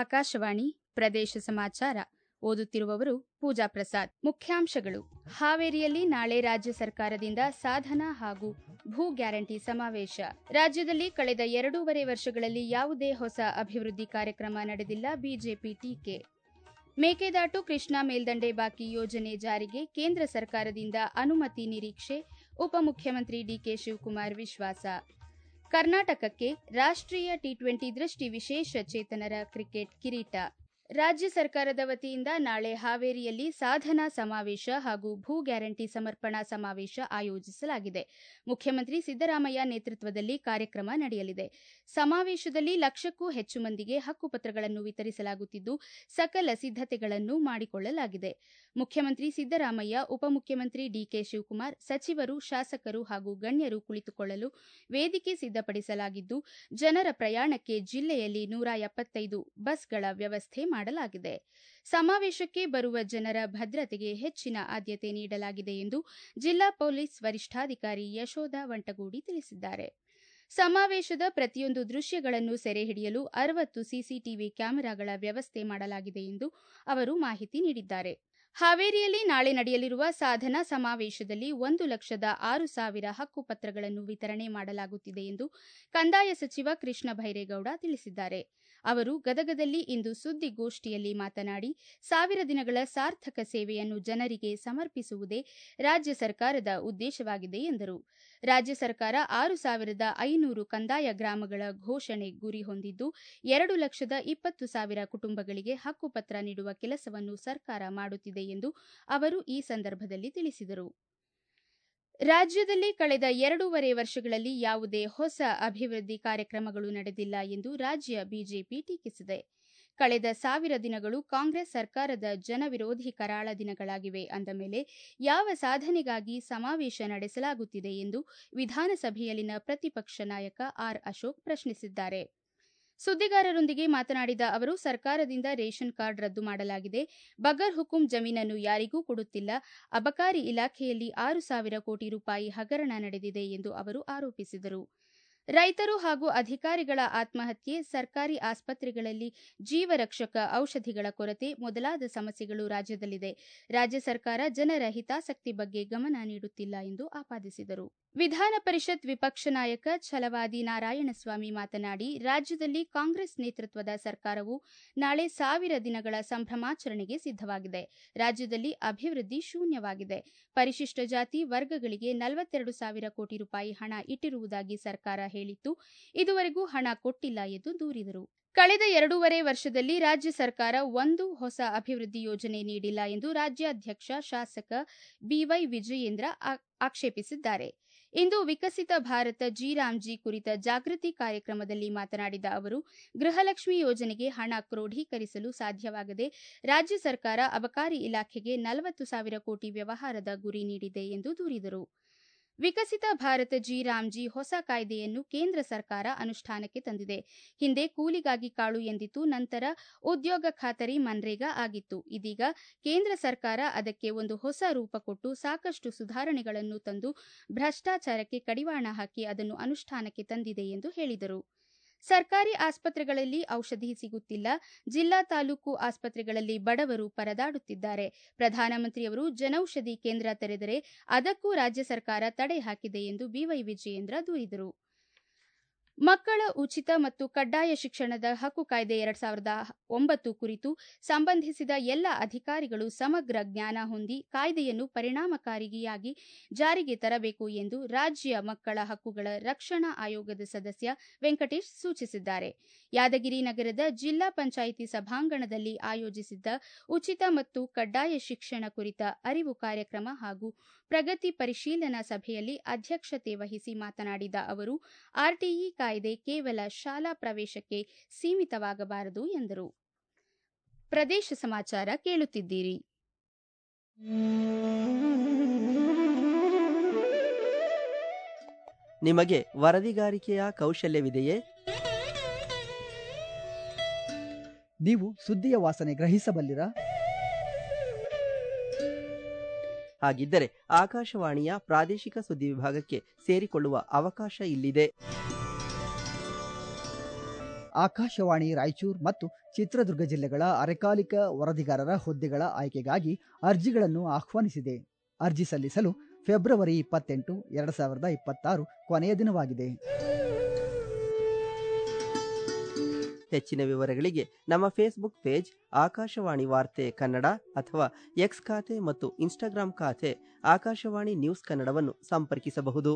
ಆಕಾಶವಾಣಿ ಪ್ರದೇಶ ಸಮಾಚಾರ ಓದುತ್ತಿರುವವರು ಪೂಜಾ ಪ್ರಸಾದ್ ಮುಖ್ಯಾಂಶಗಳು ಹಾವೇರಿಯಲ್ಲಿ ನಾಳೆ ರಾಜ್ಯ ಸರ್ಕಾರದಿಂದ ಸಾಧನಾ ಹಾಗೂ ಭೂ ಗ್ಯಾರಂಟಿ ಸಮಾವೇಶ ರಾಜ್ಯದಲ್ಲಿ ಕಳೆದ ಎರಡೂವರೆ ವರ್ಷಗಳಲ್ಲಿ ಯಾವುದೇ ಹೊಸ ಅಭಿವೃದ್ಧಿ ಕಾರ್ಯಕ್ರಮ ನಡೆದಿಲ್ಲ ಬಿಜೆಪಿ ಟೀಕೆ ಮೇಕೆದಾಟು ಕೃಷ್ಣಾ ಮೇಲ್ದಂಡೆ ಬಾಕಿ ಯೋಜನೆ ಜಾರಿಗೆ ಕೇಂದ್ರ ಸರ್ಕಾರದಿಂದ ಅನುಮತಿ ನಿರೀಕ್ಷೆ ಉಪಮುಖ್ಯಮಂತ್ರಿ ಡಿಕೆ ಶಿವಕುಮಾರ್ ವಿಶ್ವಾಸ ಕರ್ನಾಟಕಕ್ಕೆ ರಾಷ್ಟ್ರೀಯ ಟಿ ಟ್ವೆಂಟಿ ದೃಷ್ಟಿ ವಿಶೇಷ ಚೇತನರ ಕ್ರಿಕೆಟ್ ಕಿರೀಟ ರಾಜ್ಯ ಸರ್ಕಾರದ ವತಿಯಿಂದ ನಾಳೆ ಹಾವೇರಿಯಲ್ಲಿ ಸಾಧನಾ ಸಮಾವೇಶ ಹಾಗೂ ಭೂ ಗ್ಯಾರಂಟಿ ಸಮರ್ಪಣಾ ಸಮಾವೇಶ ಆಯೋಜಿಸಲಾಗಿದೆ ಮುಖ್ಯಮಂತ್ರಿ ಸಿದ್ದರಾಮಯ್ಯ ನೇತೃತ್ವದಲ್ಲಿ ಕಾರ್ಯಕ್ರಮ ನಡೆಯಲಿದೆ ಸಮಾವೇಶದಲ್ಲಿ ಲಕ್ಷಕ್ಕೂ ಹೆಚ್ಚು ಮಂದಿಗೆ ಹಕ್ಕುಪತ್ರಗಳನ್ನು ವಿತರಿಸಲಾಗುತ್ತಿದ್ದು ಸಕಲ ಸಿದ್ದತೆಗಳನ್ನು ಮಾಡಿಕೊಳ್ಳಲಾಗಿದೆ ಮುಖ್ಯಮಂತ್ರಿ ಸಿದ್ದರಾಮಯ್ಯ ಉಪಮುಖ್ಯಮಂತ್ರಿ ಡಿಕೆ ಶಿವಕುಮಾರ್ ಸಚಿವರು ಶಾಸಕರು ಹಾಗೂ ಗಣ್ಯರು ಕುಳಿತುಕೊಳ್ಳಲು ವೇದಿಕೆ ಸಿದ್ದಪಡಿಸಲಾಗಿದ್ದು ಜನರ ಪ್ರಯಾಣಕ್ಕೆ ಜಿಲ್ಲೆಯಲ್ಲಿ ನೂರ ಎಪ್ಪತ್ತೈದು ಬಸ್ಗಳ ವ್ಯವಸ್ಥೆ ಮಾಡಲಾಗಿದೆ ಸಮಾವೇಶಕ್ಕೆ ಬರುವ ಜನರ ಭದ್ರತೆಗೆ ಹೆಚ್ಚಿನ ಆದ್ಯತೆ ನೀಡಲಾಗಿದೆ ಎಂದು ಜಿಲ್ಲಾ ಪೊಲೀಸ್ ವರಿಷ್ಠಾಧಿಕಾರಿ ಯಶೋಧ ವಂಟಗೂಡಿ ತಿಳಿಸಿದ್ದಾರೆ ಸಮಾವೇಶದ ಪ್ರತಿಯೊಂದು ದೃಶ್ಯಗಳನ್ನು ಸೆರೆ ಹಿಡಿಯಲು ಅರವತ್ತು ಸಿಸಿಟಿವಿ ಕ್ಯಾಮೆರಾಗಳ ವ್ಯವಸ್ಥೆ ಮಾಡಲಾಗಿದೆ ಎಂದು ಅವರು ಮಾಹಿತಿ ನೀಡಿದ್ದಾರೆ ಹಾವೇರಿಯಲ್ಲಿ ನಾಳೆ ನಡೆಯಲಿರುವ ಸಾಧನಾ ಸಮಾವೇಶದಲ್ಲಿ ಒಂದು ಲಕ್ಷದ ಆರು ಸಾವಿರ ಹಕ್ಕುಪತ್ರಗಳನ್ನು ವಿತರಣೆ ಮಾಡಲಾಗುತ್ತಿದೆ ಎಂದು ಕಂದಾಯ ಸಚಿವ ಕೃಷ್ಣ ಬೈರೇಗೌಡ ತಿಳಿಸಿದ್ದಾರೆ ಅವರು ಗದಗದಲ್ಲಿ ಇಂದು ಸುದ್ದಿಗೋಷ್ಠಿಯಲ್ಲಿ ಮಾತನಾಡಿ ಸಾವಿರ ದಿನಗಳ ಸಾರ್ಥಕ ಸೇವೆಯನ್ನು ಜನರಿಗೆ ಸಮರ್ಪಿಸುವುದೇ ರಾಜ್ಯ ಸರ್ಕಾರದ ಉದ್ದೇಶವಾಗಿದೆ ಎಂದರು ರಾಜ್ಯ ಸರ್ಕಾರ ಆರು ಸಾವಿರದ ಐನೂರು ಕಂದಾಯ ಗ್ರಾಮಗಳ ಘೋಷಣೆ ಗುರಿ ಹೊಂದಿದ್ದು ಎರಡು ಲಕ್ಷದ ಇಪ್ಪತ್ತು ಸಾವಿರ ಕುಟುಂಬಗಳಿಗೆ ಹಕ್ಕುಪತ್ರ ನೀಡುವ ಕೆಲಸವನ್ನು ಸರ್ಕಾರ ಮಾಡುತ್ತಿದೆ ಎಂದು ಅವರು ಈ ಸಂದರ್ಭದಲ್ಲಿ ತಿಳಿಸಿದರು ರಾಜ್ಯದಲ್ಲಿ ಕಳೆದ ಎರಡೂವರೆ ವರ್ಷಗಳಲ್ಲಿ ಯಾವುದೇ ಹೊಸ ಅಭಿವೃದ್ಧಿ ಕಾರ್ಯಕ್ರಮಗಳು ನಡೆದಿಲ್ಲ ಎಂದು ರಾಜ್ಯ ಬಿಜೆಪಿ ಟೀಕಿಸಿದೆ ಕಳೆದ ಸಾವಿರ ದಿನಗಳು ಕಾಂಗ್ರೆಸ್ ಸರ್ಕಾರದ ಜನವಿರೋಧಿ ಕರಾಳ ದಿನಗಳಾಗಿವೆ ಅಂದ ಮೇಲೆ ಯಾವ ಸಾಧನೆಗಾಗಿ ಸಮಾವೇಶ ನಡೆಸಲಾಗುತ್ತಿದೆ ಎಂದು ವಿಧಾನಸಭೆಯಲ್ಲಿನ ಪ್ರತಿಪಕ್ಷ ನಾಯಕ ಆರ್ ಅಶೋಕ್ ಪ್ರಶ್ನಿಸಿದ್ದಾರೆ ಸುದ್ದಿಗಾರರೊಂದಿಗೆ ಮಾತನಾಡಿದ ಅವರು ಸರ್ಕಾರದಿಂದ ರೇಷನ್ ಕಾರ್ಡ್ ರದ್ದು ಮಾಡಲಾಗಿದೆ ಬಗರ್ ಹುಕುಂ ಜಮೀನನ್ನು ಯಾರಿಗೂ ಕೊಡುತ್ತಿಲ್ಲ ಅಬಕಾರಿ ಇಲಾಖೆಯಲ್ಲಿ ಆರು ಸಾವಿರ ಕೋಟಿ ರೂಪಾಯಿ ಹಗರಣ ನಡೆದಿದೆ ಎಂದು ಅವರು ಆರೋಪಿಸಿದರು ರೈತರು ಹಾಗೂ ಅಧಿಕಾರಿಗಳ ಆತ್ಮಹತ್ಯೆ ಸರ್ಕಾರಿ ಆಸ್ಪತ್ರೆಗಳಲ್ಲಿ ಜೀವರಕ್ಷಕ ಔಷಧಿಗಳ ಕೊರತೆ ಮೊದಲಾದ ಸಮಸ್ಯೆಗಳು ರಾಜ್ಯದಲ್ಲಿದೆ ರಾಜ್ಯ ಸರ್ಕಾರ ಜನರ ಹಿತಾಸಕ್ತಿ ಬಗ್ಗೆ ಗಮನ ನೀಡುತ್ತಿಲ್ಲ ಎಂದು ಆಪಾದಿಸಿದರು ವಿಧಾನ ಪರಿಷತ್ ವಿಪಕ್ಷ ನಾಯಕ ಛಲವಾದಿ ನಾರಾಯಣಸ್ವಾಮಿ ಮಾತನಾಡಿ ರಾಜ್ಯದಲ್ಲಿ ಕಾಂಗ್ರೆಸ್ ನೇತೃತ್ವದ ಸರ್ಕಾರವು ನಾಳೆ ಸಾವಿರ ದಿನಗಳ ಸಂಭ್ರಮಾಚರಣೆಗೆ ಸಿದ್ದವಾಗಿದೆ ರಾಜ್ಯದಲ್ಲಿ ಅಭಿವೃದ್ಧಿ ಶೂನ್ಯವಾಗಿದೆ ಪರಿಶಿಷ್ಟ ಜಾತಿ ವರ್ಗಗಳಿಗೆ ನಲವತ್ತೆರಡು ಸಾವಿರ ಕೋಟಿ ರೂಪಾಯಿ ಹಣ ಇಟ್ಟಿರುವುದಾಗಿ ಸರ್ಕಾರ ಹೇಳಿತ್ತು ಇದುವರೆಗೂ ಹಣ ಕೊಟ್ಟಿಲ್ಲ ಎಂದು ದೂರಿದರು ಕಳೆದ ಎರಡೂವರೆ ವರ್ಷದಲ್ಲಿ ರಾಜ್ಯ ಸರ್ಕಾರ ಒಂದು ಹೊಸ ಅಭಿವೃದ್ಧಿ ಯೋಜನೆ ನೀಡಿಲ್ಲ ಎಂದು ರಾಜ್ಯಾಧ್ಯಕ್ಷ ಶಾಸಕ ಬಿವೈ ವಿಜಯೇಂದ್ರ ಆಕ್ಷೇಪಿಸಿದ್ದಾರೆ ಇಂದು ವಿಕಸಿತ ಭಾರತ ಜಿರಾಮ್ಜಿ ಕುರಿತ ಜಾಗೃತಿ ಕಾರ್ಯಕ್ರಮದಲ್ಲಿ ಮಾತನಾಡಿದ ಅವರು ಗೃಹಲಕ್ಷ್ಮಿ ಯೋಜನೆಗೆ ಹಣ ಕ್ರೋಢೀಕರಿಸಲು ಸಾಧ್ಯವಾಗದೆ ರಾಜ್ಯ ಸರ್ಕಾರ ಅಬಕಾರಿ ಇಲಾಖೆಗೆ ನಲವತ್ತು ಸಾವಿರ ಕೋಟಿ ವ್ಯವಹಾರದ ಗುರಿ ನೀಡಿದೆ ಎಂದು ದೂರಿದರು ವಿಕಸಿತ ಭಾರತ ಜಿ ರಾಮ್ಜಿ ಹೊಸ ಕಾಯ್ದೆಯನ್ನು ಕೇಂದ್ರ ಸರ್ಕಾರ ಅನುಷ್ಠಾನಕ್ಕೆ ತಂದಿದೆ ಹಿಂದೆ ಕೂಲಿಗಾಗಿ ಕಾಳು ಎಂದಿತ್ತು ನಂತರ ಉದ್ಯೋಗ ಖಾತರಿ ಮನ್ರೇಗಾ ಆಗಿತ್ತು ಇದೀಗ ಕೇಂದ್ರ ಸರ್ಕಾರ ಅದಕ್ಕೆ ಒಂದು ಹೊಸ ರೂಪ ಕೊಟ್ಟು ಸಾಕಷ್ಟು ಸುಧಾರಣೆಗಳನ್ನು ತಂದು ಭ್ರಷ್ಟಾಚಾರಕ್ಕೆ ಕಡಿವಾಣ ಹಾಕಿ ಅದನ್ನು ಅನುಷ್ಠಾನಕ್ಕೆ ತಂದಿದೆ ಎಂದು ಹೇಳಿದರು ಸರ್ಕಾರಿ ಆಸ್ಪತ್ರೆಗಳಲ್ಲಿ ಔಷಧಿ ಸಿಗುತ್ತಿಲ್ಲ ಜಿಲ್ಲಾ ತಾಲೂಕು ಆಸ್ಪತ್ರೆಗಳಲ್ಲಿ ಬಡವರು ಪರದಾಡುತ್ತಿದ್ದಾರೆ ಪ್ರಧಾನಮಂತ್ರಿಯವರು ಜನೌಷಧಿ ಕೇಂದ್ರ ತೆರೆದರೆ ಅದಕ್ಕೂ ರಾಜ್ಯ ಸರ್ಕಾರ ತಡೆ ಹಾಕಿದೆ ಎಂದು ಬಿವೈ ವಿಜಯೇಂದ್ರ ದೂರಿದರು ಮಕ್ಕಳ ಉಚಿತ ಮತ್ತು ಕಡ್ಡಾಯ ಶಿಕ್ಷಣದ ಹಕ್ಕು ಕಾಯ್ದೆ ಎರಡ್ ಸಾವಿರದ ಒಂಬತ್ತು ಕುರಿತು ಸಂಬಂಧಿಸಿದ ಎಲ್ಲ ಅಧಿಕಾರಿಗಳು ಸಮಗ್ರ ಜ್ಞಾನ ಹೊಂದಿ ಕಾಯ್ದೆಯನ್ನು ಪರಿಣಾಮಕಾರಿಯಾಗಿ ಜಾರಿಗೆ ತರಬೇಕು ಎಂದು ರಾಜ್ಯ ಮಕ್ಕಳ ಹಕ್ಕುಗಳ ರಕ್ಷಣಾ ಆಯೋಗದ ಸದಸ್ಯ ವೆಂಕಟೇಶ್ ಸೂಚಿಸಿದ್ದಾರೆ ಯಾದಗಿರಿ ನಗರದ ಜಿಲ್ಲಾ ಪಂಚಾಯಿತಿ ಸಭಾಂಗಣದಲ್ಲಿ ಆಯೋಜಿಸಿದ್ದ ಉಚಿತ ಮತ್ತು ಕಡ್ಡಾಯ ಶಿಕ್ಷಣ ಕುರಿತ ಅರಿವು ಕಾರ್ಯಕ್ರಮ ಹಾಗೂ ಪ್ರಗತಿ ಪರಿಶೀಲನಾ ಸಭೆಯಲ್ಲಿ ಅಧ್ಯಕ್ಷತೆ ವಹಿಸಿ ಮಾತನಾಡಿದ ಅವರು ಆರ್ಟಿಇ ಕಾಯ್ದೆ ಕೇವಲ ಶಾಲಾ ಪ್ರವೇಶಕ್ಕೆ ಸೀಮಿತವಾಗಬಾರದು ಎಂದರು ಪ್ರದೇಶ ಸಮಾಚಾರ ಕೇಳುತ್ತಿದ್ದೀರಿ ನಿಮಗೆ ವರದಿಗಾರಿಕೆಯ ಕೌಶಲ್ಯವಿದೆಯೇ ನೀವು ಸುದ್ದಿಯ ವಾಸನೆ ಗ್ರಹಿಸಬಲ್ಲಿರಾ ಹಾಗಿದ್ದರೆ ಆಕಾಶವಾಣಿಯ ಪ್ರಾದೇಶಿಕ ಸುದ್ದಿ ವಿಭಾಗಕ್ಕೆ ಸೇರಿಕೊಳ್ಳುವ ಅವಕಾಶ ಇಲ್ಲಿದೆ ಆಕಾಶವಾಣಿ ರಾಯಚೂರು ಮತ್ತು ಚಿತ್ರದುರ್ಗ ಜಿಲ್ಲೆಗಳ ಅರೆಕಾಲಿಕ ವರದಿಗಾರರ ಹುದ್ದೆಗಳ ಆಯ್ಕೆಗಾಗಿ ಅರ್ಜಿಗಳನ್ನು ಆಹ್ವಾನಿಸಿದೆ ಅರ್ಜಿ ಸಲ್ಲಿಸಲು ಫೆಬ್ರವರಿ ಇಪ್ಪತ್ತೆಂಟು ಎರಡು ಸಾವಿರದ ಇಪ್ಪತ್ತಾರು ಕೊನೆಯ ದಿನವಾಗಿದೆ ಹೆಚ್ಚಿನ ವಿವರಗಳಿಗೆ ನಮ್ಮ ಫೇಸ್ಬುಕ್ ಪೇಜ್ ಆಕಾಶವಾಣಿ ವಾರ್ತೆ ಕನ್ನಡ ಅಥವಾ ಎಕ್ಸ್ ಖಾತೆ ಮತ್ತು ಇನ್ಸ್ಟಾಗ್ರಾಂ ಖಾತೆ ಆಕಾಶವಾಣಿ ನ್ಯೂಸ್ ಕನ್ನಡವನ್ನು ಸಂಪರ್ಕಿಸಬಹುದು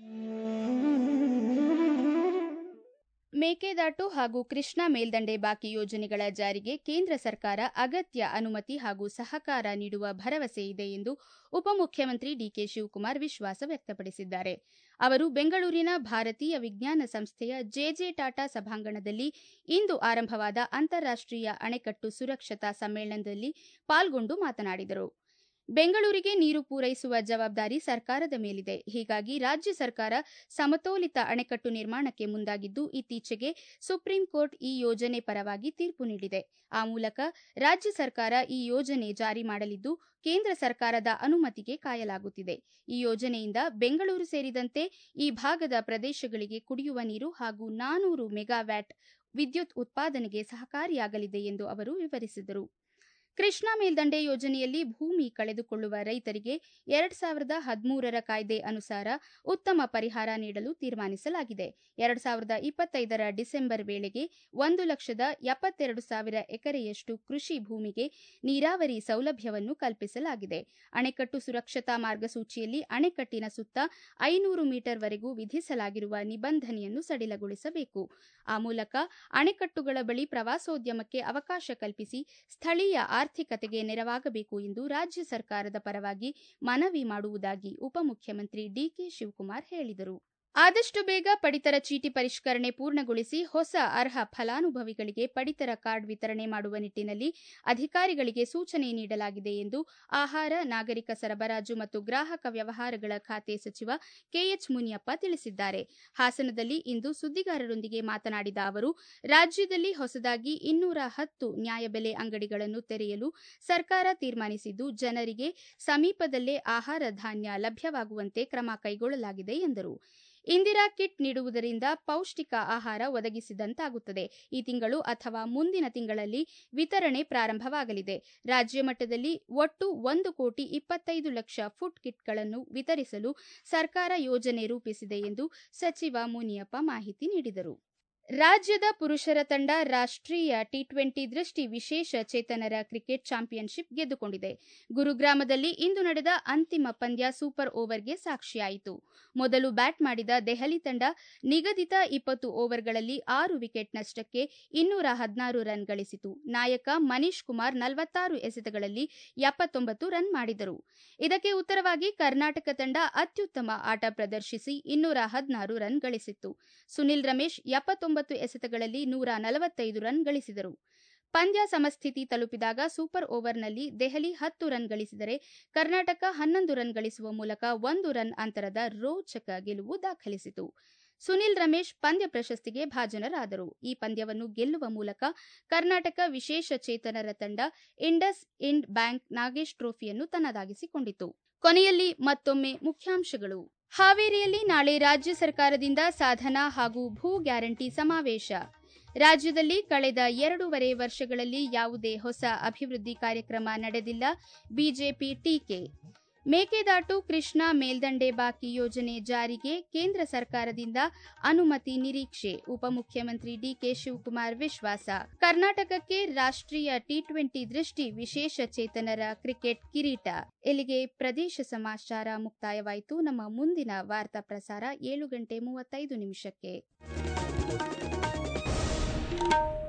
ಮೇಕೆದಾಟು ಹಾಗೂ ಕೃಷ್ಣಾ ಮೇಲ್ದಂಡೆ ಬಾಕಿ ಯೋಜನೆಗಳ ಜಾರಿಗೆ ಕೇಂದ್ರ ಸರ್ಕಾರ ಅಗತ್ಯ ಅನುಮತಿ ಹಾಗೂ ಸಹಕಾರ ನೀಡುವ ಭರವಸೆ ಇದೆ ಎಂದು ಉಪಮುಖ್ಯಮಂತ್ರಿ ಡಿಕೆ ಶಿವಕುಮಾರ್ ವಿಶ್ವಾಸ ವ್ಯಕ್ತಪಡಿಸಿದ್ದಾರೆ ಅವರು ಬೆಂಗಳೂರಿನ ಭಾರತೀಯ ವಿಜ್ಞಾನ ಸಂಸ್ಥೆಯ ಜೆಜೆ ಟಾಟಾ ಸಭಾಂಗಣದಲ್ಲಿ ಇಂದು ಆರಂಭವಾದ ಅಂತಾರಾಷ್ಟೀಯ ಅಣೆಕಟ್ಟು ಸುರಕ್ಷತಾ ಸಮ್ಮೇಳನದಲ್ಲಿ ಪಾಲ್ಗೊಂಡು ಮಾತನಾಡಿದರು ಬೆಂಗಳೂರಿಗೆ ನೀರು ಪೂರೈಸುವ ಜವಾಬ್ದಾರಿ ಸರ್ಕಾರದ ಮೇಲಿದೆ ಹೀಗಾಗಿ ರಾಜ್ಯ ಸರ್ಕಾರ ಸಮತೋಲಿತ ಅಣೆಕಟ್ಟು ನಿರ್ಮಾಣಕ್ಕೆ ಮುಂದಾಗಿದ್ದು ಇತ್ತೀಚೆಗೆ ಸುಪ್ರೀಂ ಕೋರ್ಟ್ ಈ ಯೋಜನೆ ಪರವಾಗಿ ತೀರ್ಪು ನೀಡಿದೆ ಆ ಮೂಲಕ ರಾಜ್ಯ ಸರ್ಕಾರ ಈ ಯೋಜನೆ ಜಾರಿ ಮಾಡಲಿದ್ದು ಕೇಂದ್ರ ಸರ್ಕಾರದ ಅನುಮತಿಗೆ ಕಾಯಲಾಗುತ್ತಿದೆ ಈ ಯೋಜನೆಯಿಂದ ಬೆಂಗಳೂರು ಸೇರಿದಂತೆ ಈ ಭಾಗದ ಪ್ರದೇಶಗಳಿಗೆ ಕುಡಿಯುವ ನೀರು ಹಾಗೂ ನಾನೂರು ಮೆಗಾವ್ಯಾಟ್ ವಿದ್ಯುತ್ ಉತ್ಪಾದನೆಗೆ ಸಹಕಾರಿಯಾಗಲಿದೆ ಎಂದು ಅವರು ವಿವರಿಸಿದರು ಕೃಷ್ಣಾ ಮೇಲ್ದಂಡೆ ಯೋಜನೆಯಲ್ಲಿ ಭೂಮಿ ಕಳೆದುಕೊಳ್ಳುವ ರೈತರಿಗೆ ಎರಡ್ ಸಾವಿರದ ಹದಿಮೂರರ ಕಾಯ್ದೆ ಅನುಸಾರ ಉತ್ತಮ ಪರಿಹಾರ ನೀಡಲು ತೀರ್ಮಾನಿಸಲಾಗಿದೆ ಎರಡ್ ಸಾವಿರದ ಇಪ್ಪತ್ತೈದರ ಡಿಸೆಂಬರ್ ವೇಳೆಗೆ ಒಂದು ಲಕ್ಷದ ಎಪ್ಪತ್ತೆರಡು ಸಾವಿರ ಎಕರೆಯಷ್ಟು ಕೃಷಿ ಭೂಮಿಗೆ ನೀರಾವರಿ ಸೌಲಭ್ಯವನ್ನು ಕಲ್ಪಿಸಲಾಗಿದೆ ಅಣೆಕಟ್ಟು ಸುರಕ್ಷತಾ ಮಾರ್ಗಸೂಚಿಯಲ್ಲಿ ಅಣೆಕಟ್ಟಿನ ಸುತ್ತ ಐನೂರು ಮೀಟರ್ವರೆಗೂ ವಿಧಿಸಲಾಗಿರುವ ನಿಬಂಧನೆಯನ್ನು ಸಡಿಲಗೊಳಿಸಬೇಕು ಆ ಮೂಲಕ ಅಣೆಕಟ್ಟುಗಳ ಬಳಿ ಪ್ರವಾಸೋದ್ಯಮಕ್ಕೆ ಅವಕಾಶ ಕಲ್ಪಿಸಿ ಸ್ಥಳೀಯ ಆರ್ಥಿಕತೆಗೆ ನೆರವಾಗಬೇಕು ಎಂದು ರಾಜ್ಯ ಸರ್ಕಾರದ ಪರವಾಗಿ ಮನವಿ ಮಾಡುವುದಾಗಿ ಉಪಮುಖ್ಯಮಂತ್ರಿ ಡಿಕೆ ಶಿವಕುಮಾರ್ ಹೇಳಿದರು ಆದಷ್ಟು ಬೇಗ ಪಡಿತರ ಚೀಟಿ ಪರಿಷ್ಕರಣೆ ಪೂರ್ಣಗೊಳಿಸಿ ಹೊಸ ಅರ್ಹ ಫಲಾನುಭವಿಗಳಿಗೆ ಪಡಿತರ ಕಾರ್ಡ್ ವಿತರಣೆ ಮಾಡುವ ನಿಟ್ಟಿನಲ್ಲಿ ಅಧಿಕಾರಿಗಳಿಗೆ ಸೂಚನೆ ನೀಡಲಾಗಿದೆ ಎಂದು ಆಹಾರ ನಾಗರಿಕ ಸರಬರಾಜು ಮತ್ತು ಗ್ರಾಹಕ ವ್ಯವಹಾರಗಳ ಖಾತೆ ಸಚಿವ ಕೆಎಚ್ ಮುನಿಯಪ್ಪ ತಿಳಿಸಿದ್ದಾರೆ ಹಾಸನದಲ್ಲಿ ಇಂದು ಸುದ್ದಿಗಾರರೊಂದಿಗೆ ಮಾತನಾಡಿದ ಅವರು ರಾಜ್ಯದಲ್ಲಿ ಹೊಸದಾಗಿ ಇನ್ನೂರ ಹತ್ತು ನ್ಯಾಯಬೆಲೆ ಅಂಗಡಿಗಳನ್ನು ತೆರೆಯಲು ಸರ್ಕಾರ ತೀರ್ಮಾನಿಸಿದ್ದು ಜನರಿಗೆ ಸಮೀಪದಲ್ಲೇ ಆಹಾರ ಧಾನ್ಯ ಲಭ್ಯವಾಗುವಂತೆ ಕ್ರಮ ಕೈಗೊಳ್ಳಲಾಗಿದೆ ಎಂದರು ಇಂದಿರಾ ಕಿಟ್ ನೀಡುವುದರಿಂದ ಪೌಷ್ಟಿಕ ಆಹಾರ ಒದಗಿಸಿದಂತಾಗುತ್ತದೆ ಈ ತಿಂಗಳು ಅಥವಾ ಮುಂದಿನ ತಿಂಗಳಲ್ಲಿ ವಿತರಣೆ ಪ್ರಾರಂಭವಾಗಲಿದೆ ರಾಜ್ಯ ಮಟ್ಟದಲ್ಲಿ ಒಟ್ಟು ಒಂದು ಕೋಟಿ ಇಪ್ಪತ್ತೈದು ಲಕ್ಷ ಫುಡ್ ಕಿಟ್ಗಳನ್ನು ವಿತರಿಸಲು ಸರ್ಕಾರ ಯೋಜನೆ ರೂಪಿಸಿದೆ ಎಂದು ಸಚಿವ ಮುನಿಯಪ್ಪ ಮಾಹಿತಿ ನೀಡಿದರು ರಾಜ್ಯದ ಪುರುಷರ ತಂಡ ರಾಷ್ಟ್ರೀಯ ಟಿ ಟ್ವೆಂಟಿ ದೃಷ್ಟಿ ವಿಶೇಷ ಚೇತನರ ಕ್ರಿಕೆಟ್ ಚಾಂಪಿಯನ್ಶಿಪ್ ಗೆದ್ದುಕೊಂಡಿದೆ ಗುರುಗ್ರಾಮದಲ್ಲಿ ಇಂದು ನಡೆದ ಅಂತಿಮ ಪಂದ್ಯ ಸೂಪರ್ ಓವರ್ಗೆ ಸಾಕ್ಷಿಯಾಯಿತು ಮೊದಲು ಬ್ಯಾಟ್ ಮಾಡಿದ ದೆಹಲಿ ತಂಡ ನಿಗದಿತ ಇಪ್ಪತ್ತು ಓವರ್ಗಳಲ್ಲಿ ಆರು ವಿಕೆಟ್ ನಷ್ಟಕ್ಕೆ ಇನ್ನೂರ ಹದಿನಾರು ರನ್ ಗಳಿಸಿತು ನಾಯಕ ಮನೀಶ್ ಕುಮಾರ್ ನಲವತ್ತಾರು ಎಸೆತಗಳಲ್ಲಿ ಎಪ್ಪತ್ತೊಂಬತ್ತು ರನ್ ಮಾಡಿದರು ಇದಕ್ಕೆ ಉತ್ತರವಾಗಿ ಕರ್ನಾಟಕ ತಂಡ ಅತ್ಯುತ್ತಮ ಆಟ ಪ್ರದರ್ಶಿಸಿ ಇನ್ನೂರ ಹದಿನಾರು ರನ್ ಗಳಿಸಿತ್ತು ಸುನಿಲ್ ರಮೇಶ್ ಎಪ್ಪತ್ತೊಂಬತ್ತು ಎಸೆತಗಳಲ್ಲಿ ನೂರ ನಲವತ್ತೈದು ರನ್ ಗಳಿಸಿದರು ಪಂದ್ಯ ಸಮಸ್ಥಿತಿ ತಲುಪಿದಾಗ ಸೂಪರ್ ಓವರ್ನಲ್ಲಿ ದೆಹಲಿ ಹತ್ತು ರನ್ ಗಳಿಸಿದರೆ ಕರ್ನಾಟಕ ಹನ್ನೊಂದು ರನ್ ಗಳಿಸುವ ಮೂಲಕ ಒಂದು ರನ್ ಅಂತರದ ರೋಚಕ ಗೆಲುವು ದಾಖಲಿಸಿತು ಸುನಿಲ್ ರಮೇಶ್ ಪಂದ್ಯ ಪ್ರಶಸ್ತಿಗೆ ಭಾಜನರಾದರು ಈ ಪಂದ್ಯವನ್ನು ಗೆಲ್ಲುವ ಮೂಲಕ ಕರ್ನಾಟಕ ವಿಶೇಷ ಚೇತನರ ತಂಡ ಇಂಡಸ್ ಇಂಡ್ ಬ್ಯಾಂಕ್ ನಾಗೇಶ್ ಟ್ರೋಫಿಯನ್ನು ತನ್ನದಾಗಿಸಿಕೊಂಡಿತು ಕೊನೆಯಲ್ಲಿ ಮತ್ತೊಮ್ಮೆ ಮುಖ್ಯಾಂಶಗಳು ಹಾವೇರಿಯಲ್ಲಿ ನಾಳೆ ರಾಜ್ಯ ಸರ್ಕಾರದಿಂದ ಸಾಧನಾ ಹಾಗೂ ಭೂ ಗ್ಯಾರಂಟಿ ಸಮಾವೇಶ ರಾಜ್ಯದಲ್ಲಿ ಕಳೆದ ಎರಡೂವರೆ ವರ್ಷಗಳಲ್ಲಿ ಯಾವುದೇ ಹೊಸ ಅಭಿವೃದ್ಧಿ ಕಾರ್ಯಕ್ರಮ ನಡೆದಿಲ್ಲ ಬಿಜೆಪಿ ಟೀಕೆ ಮೇಕೆದಾಟು ಕೃಷ್ಣಾ ಮೇಲ್ದಂಡೆ ಬಾಕಿ ಯೋಜನೆ ಜಾರಿಗೆ ಕೇಂದ್ರ ಸರ್ಕಾರದಿಂದ ಅನುಮತಿ ನಿರೀಕ್ಷೆ ಉಪಮುಖ್ಯಮಂತ್ರಿ ಡಿಕೆ ಶಿವಕುಮಾರ್ ವಿಶ್ವಾಸ ಕರ್ನಾಟಕಕ್ಕೆ ರಾಷ್ಟ್ರೀಯ ಟಿ ಟ್ವೆಂಟಿ ದೃಷ್ಟಿ ವಿಶೇಷ ಚೇತನರ ಕ್ರಿಕೆಟ್ ಕಿರೀಟ ಇಲ್ಲಿಗೆ ಪ್ರದೇಶ ಸಮಾಚಾರ ಮುಕ್ತಾಯವಾಯಿತು ನಮ್ಮ ಮುಂದಿನ ವಾರ್ತಾ ಪ್ರಸಾರ ಏಳು ಗಂಟೆ ಮೂವತ್ತೈದು ನಿಮಿಷಕ್ಕೆ